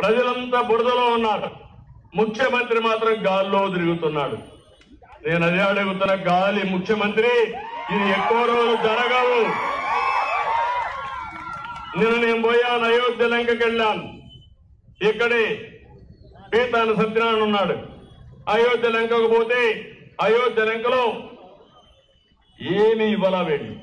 ప్రజలంతా బురదలో ఉన్నారు ముఖ్యమంత్రి మాత్రం గాల్లో తిరుగుతున్నాడు నేను అదే అడుగుతున్న గాలి ముఖ్యమంత్రి ఇది ఎక్కువ రోజులు జరగవు నిన్న నేను పోయాను అయోధ్య లంకకి వెళ్ళాను ఇక్కడే పీతాను సత్యనారాయణ ఉన్నాడు అయోధ్య లంకకు పోతే అయోధ్య లంకలో ఏమి ఇవ్వాల వెళ్ళి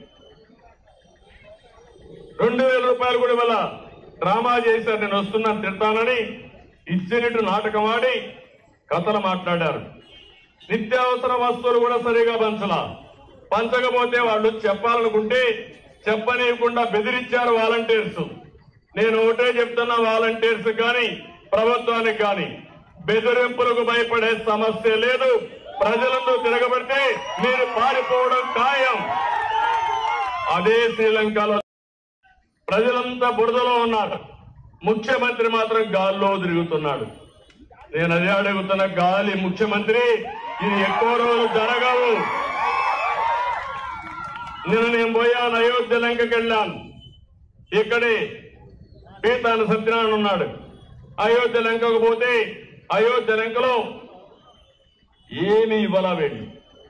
రెండు వేల రూపాయలు కూడా ఇవ్వాల డ్రామా చేశారు నేను వస్తున్నాను తిడతానని ఇచ్చినట్టు నాటకం ఆడి కథలు మాట్లాడారు నిత్యావసర వస్తువులు కూడా సరిగా పంచలా పంచకపోతే వాళ్ళు చెప్పాలనుకుంటే చెప్పనీయకుండా బెదిరించారు వాలంటీర్స్ నేను ఒకటే చెప్తున్నా వాలంటీర్స్ కానీ ప్రభుత్వానికి కానీ బెదిరింపులకు భయపడే సమస్య లేదు ప్రజలందరూ తిరగబడితే మీరు పారిపోవడం ఖాయం అదే శ్రీలంకలో ప్రజలంతా బురదలో ఉన్నారు ముఖ్యమంత్రి మాత్రం గాల్లో తిరుగుతున్నాడు నేను అదే అడుగుతున్న గాలి ముఖ్యమంత్రి ఇది ఎక్కువ రోజులు జరగవు నిన్న నేను పోయాను అయోధ్య లంకకి వెళ్ళాను ఇక్కడే పీతాను సత్యనారాయణ ఉన్నాడు అయోధ్య లంకకు పోతే అయోధ్య లంకలో ఏమి ఇవ్వాల వెళ్ళి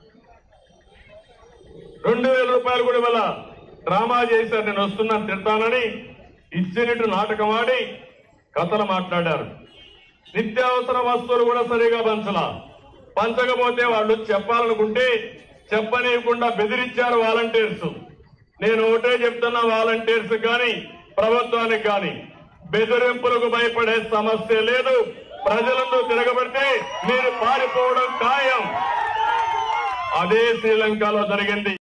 రెండు వేల రూపాయలు కూడా ఇవ్వాల డ్రామా చేశారు నేను వస్తున్నాను తిడతానని ఇచ్చినట్టు నాటకం ఆడి కథలు మాట్లాడారు నిత్యావసర వస్తువులు కూడా సరిగా పంచలా పంచకపోతే వాళ్ళు చెప్పాలనుకుంటే చెప్పనీయకుండా బెదిరించారు వాలంటీర్స్ నేను ఒకటే చెప్తున్నా వాలంటీర్స్ కానీ ప్రభుత్వానికి కానీ బెదిరింపులకు భయపడే సమస్య లేదు ప్రజలందరూ తిరగబడితే మీరు పారిపోవడం ఖాయం అదే శ్రీలంకలో జరిగింది